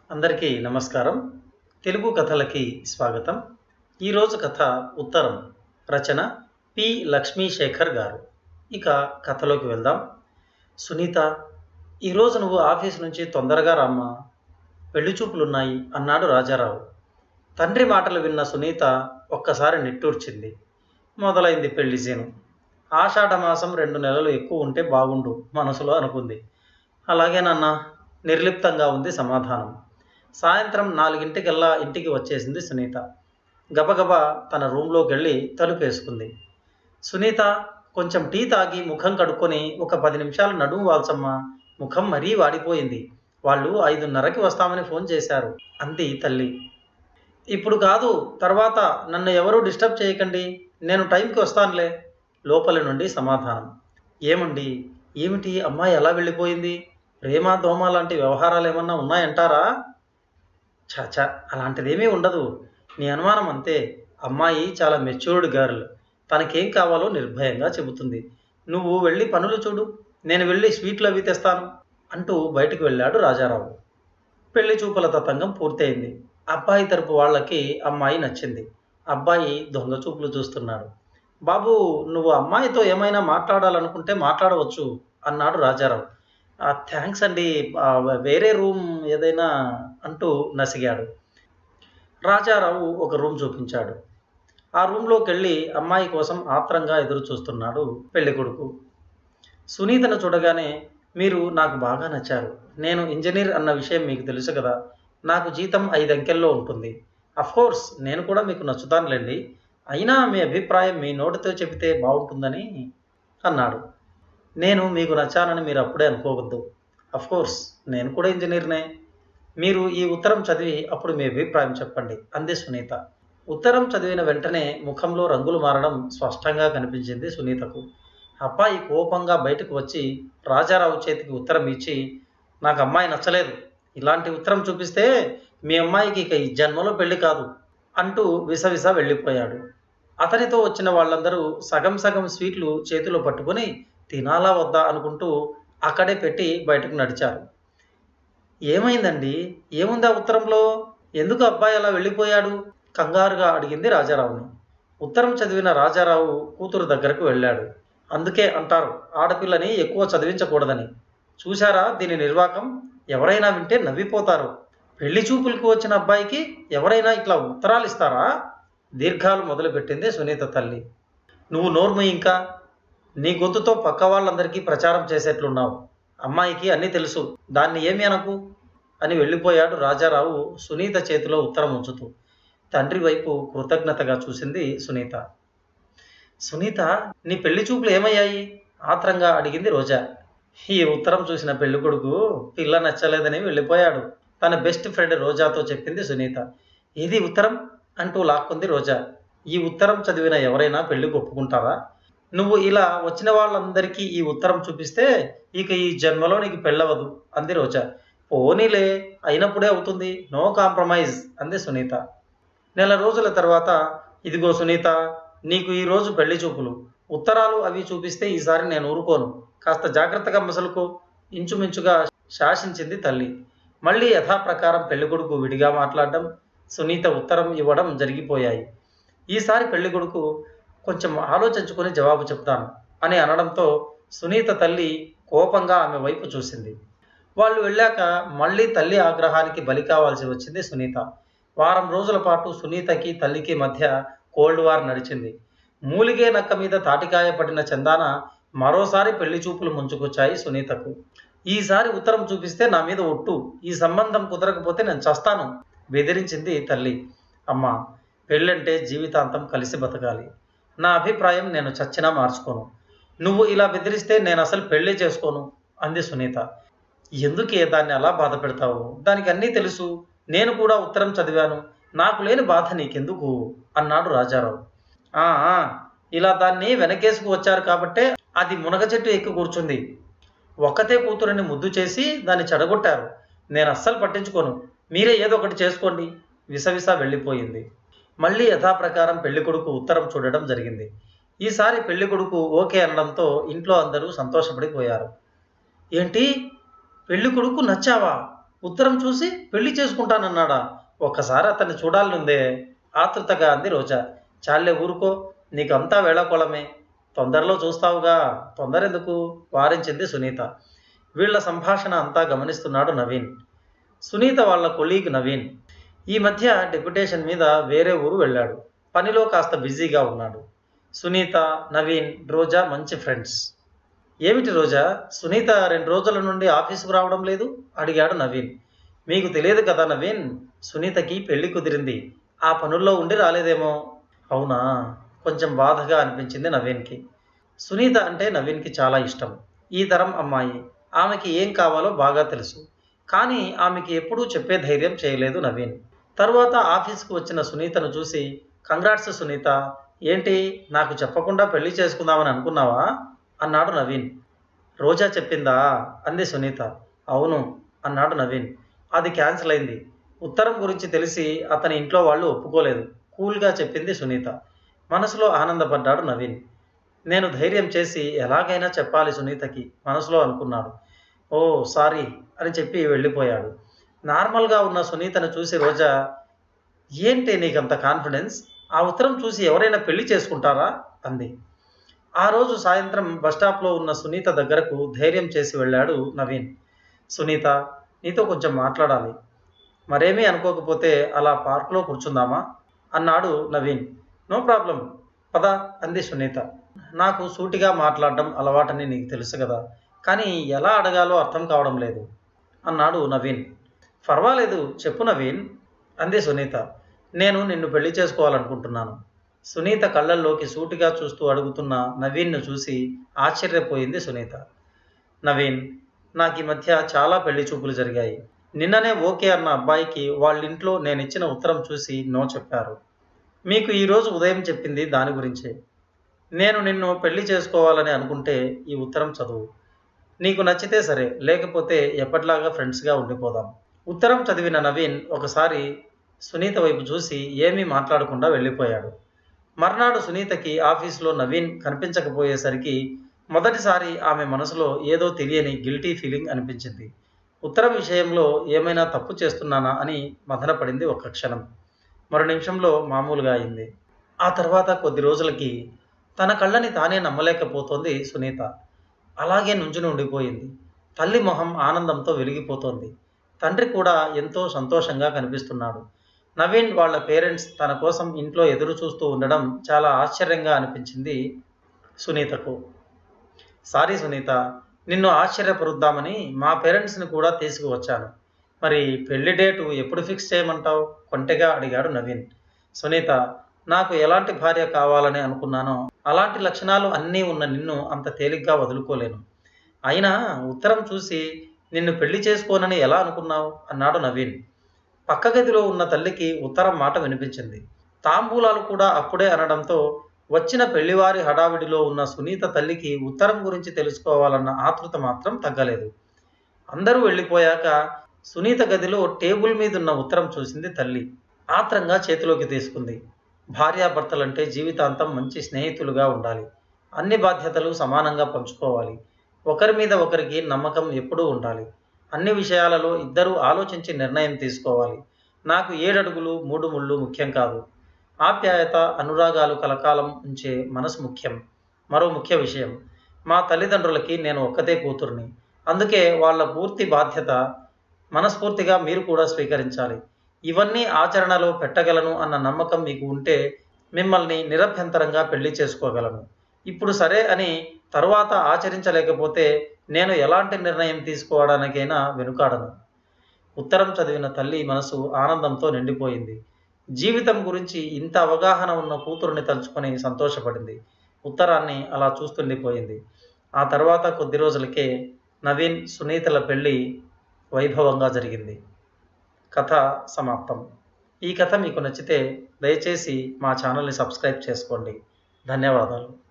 అందరికీ నమస్కారం తెలుగు కథలకి స్వాగతం ఈరోజు కథ ఉత్తరం రచన పి లక్ష్మీశేఖర్ గారు ఇక కథలోకి వెళ్దాం సునీత ఈరోజు నువ్వు ఆఫీస్ నుంచి తొందరగా రామ్మా పెళ్లి చూపులున్నాయి అన్నాడు రాజారావు తండ్రి మాటలు విన్న సునీత ఒక్కసారి నిట్టూర్చింది మొదలైంది పెళ్లి సీను ఆషాఢ మాసం రెండు నెలలు ఎక్కువ ఉంటే బాగుండు మనసులో అనుకుంది అలాగేనన్నా నిర్లిప్తంగా ఉంది సమాధానం సాయంత్రం నాలుగింటికల్లా ఇంటికి వచ్చేసింది సునీత గబగబా తన రూమ్లోకి వెళ్ళి తలుపేసుకుంది సునీత కొంచెం టీ తాగి ముఖం కడుక్కొని ఒక పది నిమిషాలు నడుము వాల్సమ్మ ముఖం మరీ వాడిపోయింది వాళ్ళు ఐదున్నరకి వస్తామని ఫోన్ చేశారు అంది తల్లి ఇప్పుడు కాదు తర్వాత నన్ను ఎవరూ డిస్టర్బ్ చేయకండి నేను టైంకి వస్తానులే లోపలి నుండి సమాధానం ఏమండి ఏమిటి అమ్మాయి ఎలా వెళ్ళిపోయింది ప్రేమ దోమ లాంటి వ్యవహారాలు ఏమన్నా ఉన్నాయంటారా చాచా అలాంటిదేమీ ఉండదు నీ అనుమానం అంతే అమ్మాయి చాలా మెచ్యూర్డ్ గర్ల్ తనకేం కావాలో నిర్భయంగా చెబుతుంది నువ్వు వెళ్ళి పనులు చూడు నేను వెళ్ళి స్వీట్లు అవి తెస్తాను అంటూ బయటకు వెళ్ళాడు రాజారావు పెళ్లి చూపుల తతంగం పూర్తయింది అబ్బాయి తరపు వాళ్ళకి అమ్మాయి నచ్చింది అబ్బాయి దొంగ చూపులు చూస్తున్నాడు బాబు నువ్వు అమ్మాయితో ఏమైనా మాట్లాడాలనుకుంటే మాట్లాడవచ్చు అన్నాడు రాజారావు థ్యాంక్స్ అండి ఆ, వేరే రూమ్ ఏదైనా అంటూ నసిగాడు రాజారావు ఒక రూమ్ చూపించాడు ఆ రూమ్లోకి వెళ్ళి అమ్మాయి కోసం ఆత్రంగా ఎదురు చూస్తున్నాడు పెళ్లి కొడుకు సునీతను చూడగానే మీరు నాకు బాగా నచ్చారు నేను ఇంజనీర్ అన్న విషయం మీకు తెలుసు కదా నాకు జీతం ఐదు అంకెల్లో ఉంటుంది కోర్స్ నేను కూడా మీకు నచ్చుతానులేండి అయినా మీ అభిప్రాయం మీ నోటితో చెబితే బాగుంటుందని అన్నాడు నేను మీకు నచ్చానని మీరు అప్పుడే అనుకోవద్దు కోర్స్ నేను కూడా ఇంజనీర్నే మీరు ఈ ఉత్తరం చదివి అప్పుడు మీ అభిప్రాయం చెప్పండి అంది సునీత ఉత్తరం చదివిన వెంటనే ముఖంలో రంగులు మారడం స్పష్టంగా కనిపించింది సునీతకు అబ్బాయి కోపంగా బయటకు వచ్చి రాజారావు చేతికి ఉత్తరం ఇచ్చి నాకు అమ్మాయి నచ్చలేదు ఇలాంటి ఉత్తరం చూపిస్తే మీ అమ్మాయికి ఇక ఈ జన్మలో పెళ్లి కాదు అంటూ విసవిస వెళ్ళిపోయాడు అతనితో వచ్చిన వాళ్ళందరూ సగం సగం స్వీట్లు చేతిలో పట్టుకొని తినాలా వద్దా అనుకుంటూ అక్కడే పెట్టి బయటకు నడిచారు ఏమైందండి ఏముంది ఆ ఉత్తరంలో ఎందుకు అబ్బాయి అలా వెళ్ళిపోయాడు కంగారుగా అడిగింది రాజారావుని ఉత్తరం చదివిన రాజారావు కూతురు దగ్గరకు వెళ్ళాడు అందుకే అంటారు ఆడపిల్లని ఎక్కువ చదివించకూడదని చూశారా దీని నిర్వాకం ఎవరైనా వింటే నవ్విపోతారు పెళ్లి చూపులకు వచ్చిన అబ్బాయికి ఎవరైనా ఇట్లా ఉత్తరాలు ఇస్తారా దీర్ఘాలు మొదలుపెట్టింది సునీత తల్లి నువ్వు నోర్ము ఇంకా నీ గొంతుతో పక్క వాళ్ళందరికీ ప్రచారం చేసేట్లున్నావు అమ్మాయికి అన్నీ తెలుసు దాన్ని ఏమి అనకు అని వెళ్ళిపోయాడు రాజారావు సునీత చేతిలో ఉత్తరం ఉంచుతూ తండ్రి వైపు కృతజ్ఞతగా చూసింది సునీత సునీత నీ పెళ్లి చూపులు ఏమయ్యాయి ఆత్రంగా అడిగింది రోజా ఈ ఉత్తరం చూసిన పెళ్లి కొడుకు పిల్ల నచ్చలేదని వెళ్ళిపోయాడు తన బెస్ట్ ఫ్రెండ్ రోజాతో చెప్పింది సునీత ఏది ఉత్తరం అంటూ లాక్కుంది రోజా ఈ ఉత్తరం చదివిన ఎవరైనా పెళ్లికి ఒప్పుకుంటారా నువ్వు ఇలా వచ్చిన వాళ్ళందరికీ ఈ ఉత్తరం చూపిస్తే ఇక ఈ జన్మలో నీకు పెళ్ళవదు అంది రోజా పోనీలే అయినప్పుడే అవుతుంది నో కాంప్రమైజ్ అంది సునీత నెల రోజుల తర్వాత ఇదిగో సునీత నీకు ఈ రోజు పెళ్లి చూపులు ఉత్తరాలు అవి చూపిస్తే ఈసారి నేను ఊరుకోను కాస్త జాగ్రత్తగా మసలుకో ఇంచుమించుగా శాసించింది తల్లి మళ్ళీ యథాప్రకారం పెళ్ళికొడుకు విడిగా మాట్లాడడం సునీత ఉత్తరం ఇవ్వడం జరిగిపోయాయి ఈసారి పెళ్ళికొడుకు కొంచెం ఆలోచించుకొని జవాబు చెప్తాను అని అనడంతో సునీత తల్లి కోపంగా ఆమె వైపు చూసింది వాళ్ళు వెళ్ళాక మళ్ళీ తల్లి ఆగ్రహానికి బలి కావాల్సి వచ్చింది సునీత వారం రోజుల పాటు సునీతకి తల్లికి మధ్య కోల్డ్ వార్ నడిచింది మూలిగే నక్క మీద తాటికాయ పడిన చందాన మరోసారి పెళ్లి చూపులు ముంచుకొచ్చాయి సునీతకు ఈసారి ఉత్తరం చూపిస్తే నా మీద ఒట్టు ఈ సంబంధం కుదరకపోతే నేను చస్తాను బెదిరించింది తల్లి అమ్మా పెళ్ళంటే జీవితాంతం కలిసి బతకాలి నా అభిప్రాయం నేను చచ్చినా మార్చుకోను నువ్వు ఇలా బెదిరిస్తే నేను అసలు పెళ్లి చేసుకోను అంది సునీత ఎందుకే దాన్ని అలా బాధ పెడతావు దానికి అన్నీ తెలుసు నేను కూడా ఉత్తరం చదివాను నాకు లేని బాధ నీకెందుకు అన్నాడు రాజారావు "ఆ, ఆ, ఇలా దాన్ని వెనకేసుకు వచ్చారు కాబట్టే అది మునగ చెట్టు ఎక్కి కూర్చుంది ఒక్కతే కూతురుని ముద్దు చేసి దాన్ని చెడగొట్టారు నేను అస్సలు పట్టించుకోను మీరే ఏదో ఒకటి చేసుకోండి విసవిస వెళ్ళిపోయింది మళ్ళీ యథాప్రకారం పెళ్ళికొడుకు ఉత్తరం చూడడం జరిగింది ఈసారి పెళ్ళికొడుకు ఓకే అనడంతో ఇంట్లో అందరూ సంతోషపడిపోయారు ఏంటి పెళ్లి కొడుకు నచ్చావా ఉత్తరం చూసి పెళ్లి చేసుకుంటానన్నాడా ఒక్కసారి అతన్ని చూడాలనుందే ఆతృతగా అంది రోజా చాలే ఊరుకో నీకంతా వేళాకోళమే తొందరలో చూస్తావుగా తొందర ఎందుకు వారించింది సునీత వీళ్ళ సంభాషణ అంతా గమనిస్తున్నాడు నవీన్ సునీత వాళ్ళ కొలీగ్ నవీన్ ఈ మధ్య డెప్యుటేషన్ మీద వేరే ఊరు వెళ్ళాడు పనిలో కాస్త బిజీగా ఉన్నాడు సునీత నవీన్ రోజా మంచి ఫ్రెండ్స్ ఏమిటి రోజా సునీత రెండు రోజుల నుండి ఆఫీసుకు రావడం లేదు అడిగాడు నవీన్ మీకు తెలియదు కదా నవీన్ సునీతకి పెళ్లి కుదిరింది ఆ పనుల్లో ఉండి రాలేదేమో అవునా కొంచెం బాధగా అనిపించింది నవీన్కి సునీత అంటే నవీన్కి చాలా ఇష్టం ఈ తరం అమ్మాయి ఆమెకి ఏం కావాలో బాగా తెలుసు కానీ ఆమెకి ఎప్పుడూ చెప్పే ధైర్యం చేయలేదు నవీన్ తరువాత ఆఫీస్కి వచ్చిన సునీతను చూసి కంగ్రాట్స్ సునీత ఏంటి నాకు చెప్పకుండా పెళ్లి చేసుకుందామని అనుకున్నావా అన్నాడు నవీన్ రోజా చెప్పిందా అంది సునీత అవును అన్నాడు నవీన్ అది క్యాన్సిల్ అయింది ఉత్తరం గురించి తెలిసి అతని ఇంట్లో వాళ్ళు ఒప్పుకోలేదు కూల్గా చెప్పింది సునీత మనసులో ఆనందపడ్డాడు నవీన్ నేను ధైర్యం చేసి ఎలాగైనా చెప్పాలి సునీతకి మనసులో అనుకున్నాడు ఓ సారీ అని చెప్పి వెళ్ళిపోయాడు నార్మల్గా ఉన్న సునీతను చూసి రోజా ఏంటి నీకంత కాన్ఫిడెన్స్ ఆ ఉత్తరం చూసి ఎవరైనా పెళ్లి చేసుకుంటారా అంది ఆ రోజు సాయంత్రం బస్టాప్లో ఉన్న సునీత దగ్గరకు ధైర్యం చేసి వెళ్ళాడు నవీన్ సునీత నీతో కొంచెం మాట్లాడాలి మరేమీ అనుకోకపోతే అలా పార్కులో కూర్చుందామా అన్నాడు నవీన్ నో ప్రాబ్లం పద అంది సునీత నాకు సూటిగా మాట్లాడడం అలవాటని నీకు తెలుసు కదా కానీ ఎలా అడగాలో అర్థం కావడం లేదు అన్నాడు నవీన్ పర్వాలేదు చెప్పు నవీన్ అంది సునీత నేను నిన్ను పెళ్లి చేసుకోవాలనుకుంటున్నాను సునీత కళ్ళల్లోకి సూటిగా చూస్తూ అడుగుతున్న నవీన్ను చూసి ఆశ్చర్యపోయింది సునీత నవీన్ నాకు ఈ మధ్య చాలా పెళ్లి చూపులు జరిగాయి నిన్ననే ఓకే అన్న అబ్బాయికి వాళ్ళ ఇంట్లో నేను ఇచ్చిన ఉత్తరం చూసి నో చెప్పారు మీకు ఈరోజు ఉదయం చెప్పింది దాని గురించే నేను నిన్ను పెళ్లి చేసుకోవాలని అనుకుంటే ఈ ఉత్తరం చదువు నీకు నచ్చితే సరే లేకపోతే ఎప్పటిలాగా ఫ్రెండ్స్గా ఉండిపోదాం ఉత్తరం చదివిన నవీన్ ఒకసారి సునీత వైపు చూసి ఏమీ మాట్లాడకుండా వెళ్ళిపోయాడు మర్నాడు సునీతకి ఆఫీసులో నవీన్ కనిపించకపోయేసరికి మొదటిసారి ఆమె మనసులో ఏదో తెలియని గిల్టీ ఫీలింగ్ అనిపించింది ఉత్తరం విషయంలో ఏమైనా తప్పు చేస్తున్నానా అని మదనపడింది ఒక్క క్షణం మరో నిమిషంలో మామూలుగా అయింది ఆ తర్వాత కొద్ది రోజులకి తన కళ్ళని తానే నమ్మలేకపోతోంది సునీత అలాగే నుంచుని ఉండిపోయింది తల్లి మొహం ఆనందంతో వెలిగిపోతోంది తండ్రి కూడా ఎంతో సంతోషంగా కనిపిస్తున్నాడు నవీన్ వాళ్ళ పేరెంట్స్ తన కోసం ఇంట్లో ఎదురు చూస్తూ ఉండడం చాలా ఆశ్చర్యంగా అనిపించింది సునీతకు సారీ సునీత నిన్ను ఆశ్చర్యపరుద్దామని మా పేరెంట్స్ని కూడా తీసుకువచ్చాను మరి పెళ్లి డేటు ఎప్పుడు ఫిక్స్ చేయమంటావు కొంటెగా అడిగాడు నవీన్ సునీత నాకు ఎలాంటి భార్య కావాలని అనుకున్నానో అలాంటి లక్షణాలు అన్నీ ఉన్న నిన్ను అంత తేలిగ్గా వదులుకోలేను అయినా ఉత్తరం చూసి నిన్ను పెళ్లి చేసుకోనని ఎలా అనుకున్నావు అన్నాడు నవీన్ పక్క గదిలో ఉన్న తల్లికి ఉత్తరం మాట వినిపించింది తాంబూలాలు కూడా అప్పుడే అనడంతో వచ్చిన పెళ్లివారి హడావిడిలో ఉన్న సునీత తల్లికి ఉత్తరం గురించి తెలుసుకోవాలన్న ఆతృత మాత్రం తగ్గలేదు అందరూ వెళ్ళిపోయాక సునీత గదిలో టేబుల్ మీద ఉన్న ఉత్తరం చూసింది తల్లి ఆత్రంగా చేతిలోకి తీసుకుంది భార్యాభర్తలంటే జీవితాంతం మంచి స్నేహితులుగా ఉండాలి అన్ని బాధ్యతలు సమానంగా పంచుకోవాలి ఒకరి మీద ఒకరికి నమ్మకం ఎప్పుడూ ఉండాలి అన్ని విషయాలలో ఇద్దరూ ఆలోచించి నిర్ణయం తీసుకోవాలి నాకు ఏడడుగులు మూడు ముళ్ళు ముఖ్యం కాదు ఆప్యాయత అనురాగాలు కలకాలం ఉంచే మనసు ముఖ్యం మరో ముఖ్య విషయం మా తల్లిదండ్రులకి నేను ఒక్కతే కూతుర్ని అందుకే వాళ్ళ పూర్తి బాధ్యత మనస్ఫూర్తిగా మీరు కూడా స్వీకరించాలి ఇవన్నీ ఆచరణలో పెట్టగలను అన్న నమ్మకం మీకు ఉంటే మిమ్మల్ని నిరభ్యంతరంగా పెళ్లి చేసుకోగలను ఇప్పుడు సరే అని తరువాత ఆచరించలేకపోతే నేను ఎలాంటి నిర్ణయం తీసుకోవడానికైనా వెనుకాడను ఉత్తరం చదివిన తల్లి మనసు ఆనందంతో నిండిపోయింది జీవితం గురించి ఇంత అవగాహన ఉన్న కూతురుని తలుచుకొని సంతోషపడింది ఉత్తరాన్ని అలా చూస్తుండిపోయింది ఆ తర్వాత కొద్ది రోజులకే నవీన్ సునీతల పెళ్లి వైభవంగా జరిగింది కథ సమాప్తం ఈ కథ మీకు నచ్చితే దయచేసి మా ఛానల్ని సబ్స్క్రైబ్ చేసుకోండి ధన్యవాదాలు